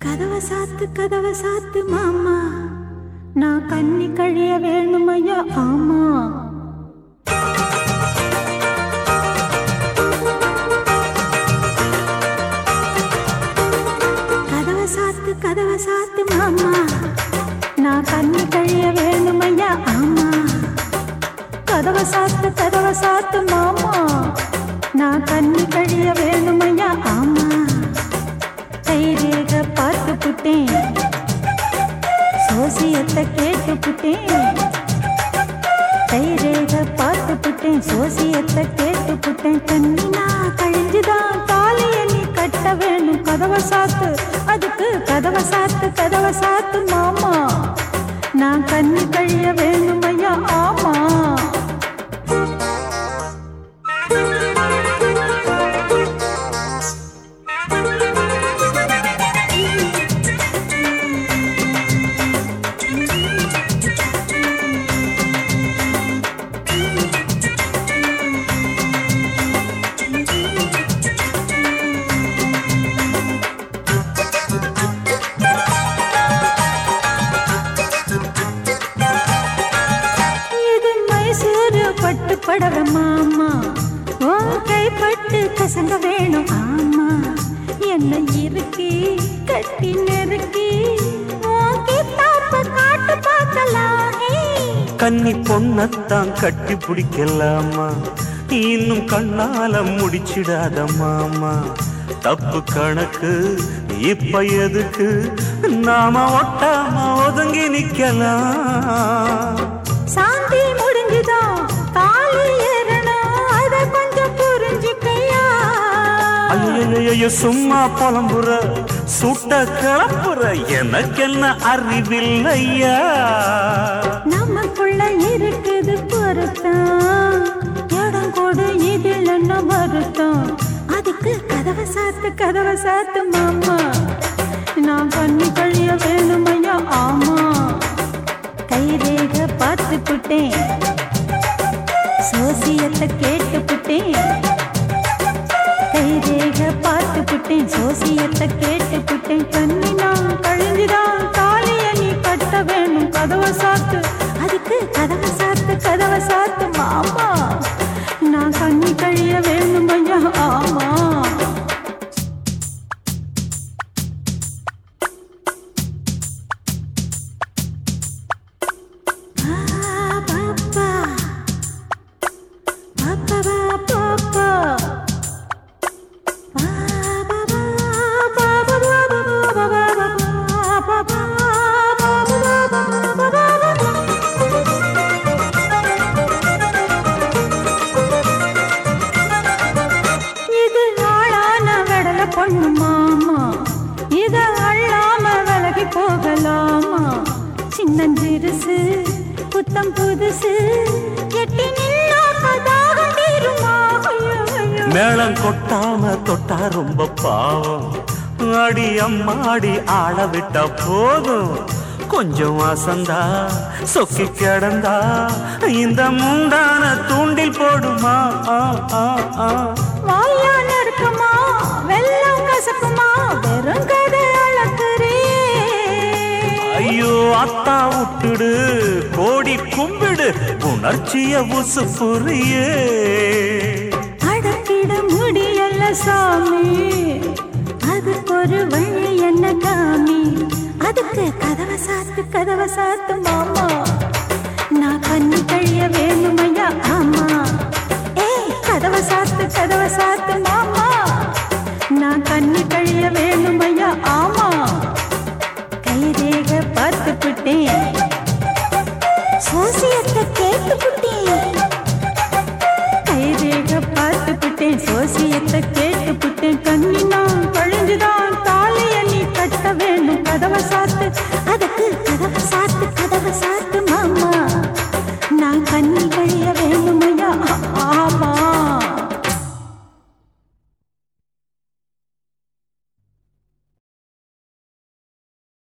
கதவை சாத்து கதவை சாத்து மாமா நான் கண்ணி கழிய வேணுமையா ஆமா கதவை சாத்து கதவை சாத்து மாமா நான் கண்ணி கழிய வேணுமையா ஆமா கதவை சாத்து கதவை சாத்து மாமா நான் கண்ணி கழிய வேணுமையா ஆமா கைரேக பார்த்து புட்டேன் சோசியத்தை கேட்டு புட்டேன் கைரேக பார்த்து புட்டேன் சோசியத்தை கேட்டு புட்டேன் கண்ணினா கழிஞ்சுதான் தாலிய நீ கட்ட வேணும் கதவை சாத்து அதுக்கு கதவை சாத்து கதவை சாத்து மாமா நான் கண்ணி கழிய வேணுமையா ஆமா இது மைசூரு பட்டு படவ மாமா உன் கைப்பட்டு கசங்க வேணும் ஆமா என்ன இறுக்கி கட்டி நெருக்கி உன் கித்தாப்ப காட்டு பார்க்கலாமே கன்னி பொண்ணத்தான் கட்டி பிடிக்கலாமா இன்னும் கண்ணால முடிச்சிடாத மாமா தப்பு கணக்கு இப்ப எதுக்கு நாம ஒட்டாம ஒதுங்கி நிக்கலாம் சாந்தி முடிஞ்சுதான் தாலி ஏறணும் அத கொஞ்சம் புரிஞ்சுக்கையா ஐயையோ சும்மா புலம்புற சுட்ட கிளப்புற எனக்கென்ன அறிவில்லையா நமக்குள்ள இருக்குது பொருத்தம் இடம் கொடு இதில் என்ன வருத்தம் அதுக்கு கதவை சாத்து கதவை சாத்து மாமா நான் பண்ணி கழிய வேணுமையா ஆமா கைரேக பார்த்து புட்டேன் சோசியத்தை கேட்டு புட்டேன் கைரேக பார்த்து புட்டேன் சோசியத்தை கேட்டு புட்டேன் கண்ணி நான் கழிஞ்சுதான் தாலிய நீ கட்ட வேணும் கதவை சாத்து அதுக்கு கதவை சாத்து கதவை சாத்து மாமா நான் கண்ணி கழிய வேணும் ஐயா ஆமா ஆ, பாப்பா. பாப்பா, பாப்பா, பாப்பா. இது ஆளான வெடல பொண்ணு மாமா இத அள்ளாம விலகி போகலாமா சின்னஞ்சிறுசு புத்தம் புதுசு எட்டி நின்னா கதாகம் தீருமா ஐயோ ஐயோ மேளம் கொட்டாம தொட்டா ரொம்ப பாவம் அடி அம்மாடி ஆள விட்டா போதும் கொஞ்சம் அசந்தா சொக்கி கிடந்தா இந்த முந்தான தூண்டில் போடுமா ஆ, ஆ, ஆ. வாயால இருக்குமா வெள்ளம் கசக்குமா வெறும் கதை அளக்குறே ஐயோ அத்தா விட்டுடு கோடி கும்பிடு உணர்ச்சிய உசு புரியே அடக்கிட முடியல சாமி அதுக்கு ஒரு வழி என்ன காமி அதுக்கு கதவை சாத்து கதவை சாத்து மாமா நான் கண்ணு கழிய வேணுமையா ஆமா ஏய் கதவை சாத்து கதவை சாத்து மாமா